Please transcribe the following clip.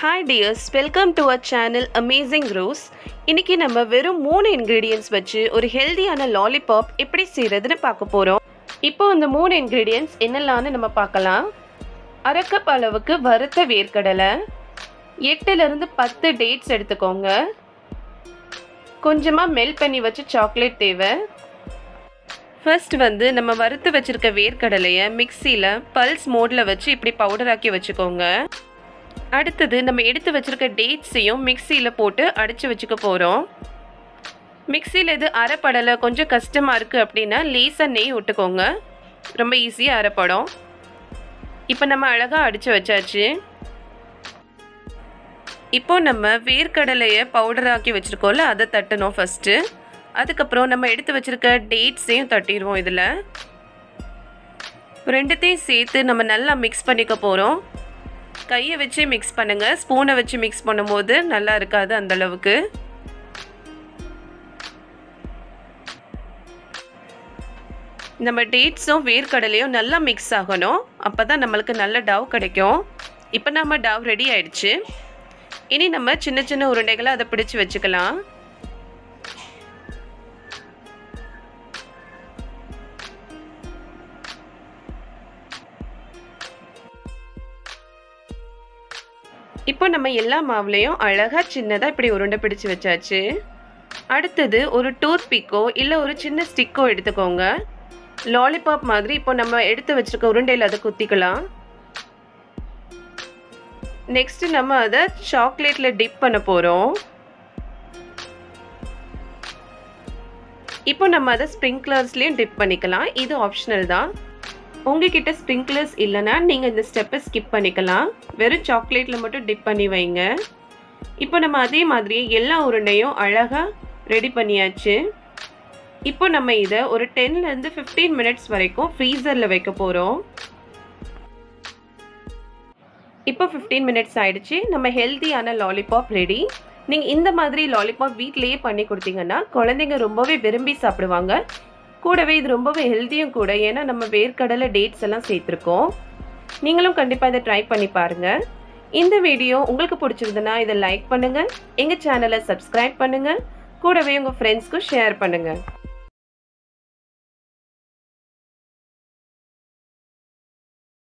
hi dears welcome to our channel amazing rose இன்னைக்கு நம்ம வெறும் மூணு இன்க்ரீடியன்ஸ் வச்சு ஒரு ஹெல்தியான லாலிபாப் எப்படி செய்கிறதுன்னு பார்க்க போகிறோம் இப்போ அந்த மூணு இன்க்ரீடியன்ஸ் என்னெல்லாம்னு நம்ம பார்க்கலாம் அரை கப் அளவுக்கு வறுத்த வேர்க்கடலை எட்டுலேருந்து பத்து டேட்ஸ் எடுத்துக்கோங்க கொஞ்சமாக மெல்ட் பண்ணி வச்ச சாக்லேட் தேவை ஃபர்ஸ்ட் வந்து நம்ம வறுத்து வச்சுருக்க வேர்க்கடலையை மிக்சியில் பல்ஸ் மோடில் வச்சு இப்படி பவுடராக்கி வச்சுக்கோங்க அடுத்தது நம்ம எடுத்து வச்சுருக்க டேட்ஸையும் மிக்சியில் போட்டு அடித்து வச்சுக்க போகிறோம் மிக்சியில் இது அரைப்படலை கொஞ்சம் கஷ்டமாக இருக்குது அப்படின்னா லேசாக நெய் விட்டுக்கோங்க ரொம்ப ஈஸியாக அரைப்படும் இப்போ நம்ம அழகாக அடித்து வச்சாச்சு இப்போ நம்ம வேர்க்கடலையை பவுடராக்கி வச்சுருக்கோம்ல அதை தட்டணும் ஃபஸ்ட்டு அதுக்கப்புறம் நம்ம எடுத்து வச்சுருக்க டேட்ஸையும் தட்டிடுவோம் இதில் ரெண்டுத்தையும் சேர்த்து நம்ம நல்லா மிக்ஸ் பண்ணிக்க போகிறோம் கையை வச்சு மிக்ஸ் பண்ணுங்கள் ஸ்பூனை வச்சு மிக்ஸ் பண்ணும்போது நல்லா இருக்காது அந்தளவுக்கு நம்ம டேட்ஸும் வேர்க்கடலையும் நல்லா மிக்ஸ் ஆகணும் அப்போ தான் நம்மளுக்கு நல்ல டவ் கிடைக்கும் இப்போ நம்ம டவ் ரெடி ஆயிடுச்சு இனி நம்ம சின்ன சின்ன உருண்டைகளை அதை பிடிச்சி வச்சுக்கலாம் இப்போ நம்ம எல்லா மாவுலேயும் அழகாக சின்னதாக இப்படி உருண்டை பிடிச்சி வச்சாச்சு அடுத்தது ஒரு டூத் பிக்கோ இல்லை ஒரு சின்ன ஸ்டிக்கோ எடுத்துக்கோங்க லாலிபாப் மாதிரி இப்போ நம்ம எடுத்து வச்சுருக்க உருண்டையில் அதை குத்திக்கலாம் நெக்ஸ்ட்டு நம்ம அதை சாக்லேட்டில் டிப் பண்ண போகிறோம் இப்போ நம்ம அதை ஸ்ப்ரிங்க்லர்ஸ்லேயும் டிப் பண்ணிக்கலாம் இது ஆப்ஷனல் தான் உங்ககிட்ட ஸ்ப்ரிங்க்லர்ஸ் இல்லைன்னா நீங்கள் இந்த ஸ்டெப்பை ஸ்கிப் பண்ணிக்கலாம் வெறும் சாக்லேட்டில் மட்டும் டிப் பண்ணி வைங்க இப்போ நம்ம அதே மாதிரி எல்லா உருண்டையும் அழகாக ரெடி பண்ணியாச்சு இப்போ நம்ம இதை ஒரு டென்லேருந்து ஃபிஃப்டீன் மினிட்ஸ் வரைக்கும் ஃப்ரீசரில் வைக்க போகிறோம் இப்போ ஃபிஃப்டீன் மினிட்ஸ் ஆயிடுச்சு நம்ம ஹெல்த்தியான லாலிபாப் ரெடி நீங்கள் இந்த மாதிரி லாலிபாப் வீட்லேயே பண்ணி கொடுத்தீங்கன்னா குழந்தைங்க ரொம்பவே விரும்பி சாப்பிடுவாங்க கூடவே இது ரொம்பவே ஹெல்த்தியும் கூட ஏன்னா நம்ம வேர்க்கடலை டேட்ஸ் எல்லாம் சேர்த்துருக்கோம் நீங்களும் கண்டிப்பாக இதை ட்ரை பண்ணி பாருங்கள் இந்த வீடியோ உங்களுக்கு பிடிச்சிருந்தனா இதை லைக் பண்ணுங்கள் எங்கள் சேனலை சப்ஸ்கிரைப் பண்ணுங்கள் கூடவே உங்கள் ஃப்ரெண்ட்ஸ்க்கும் ஷேர் பண்ணுங்கள்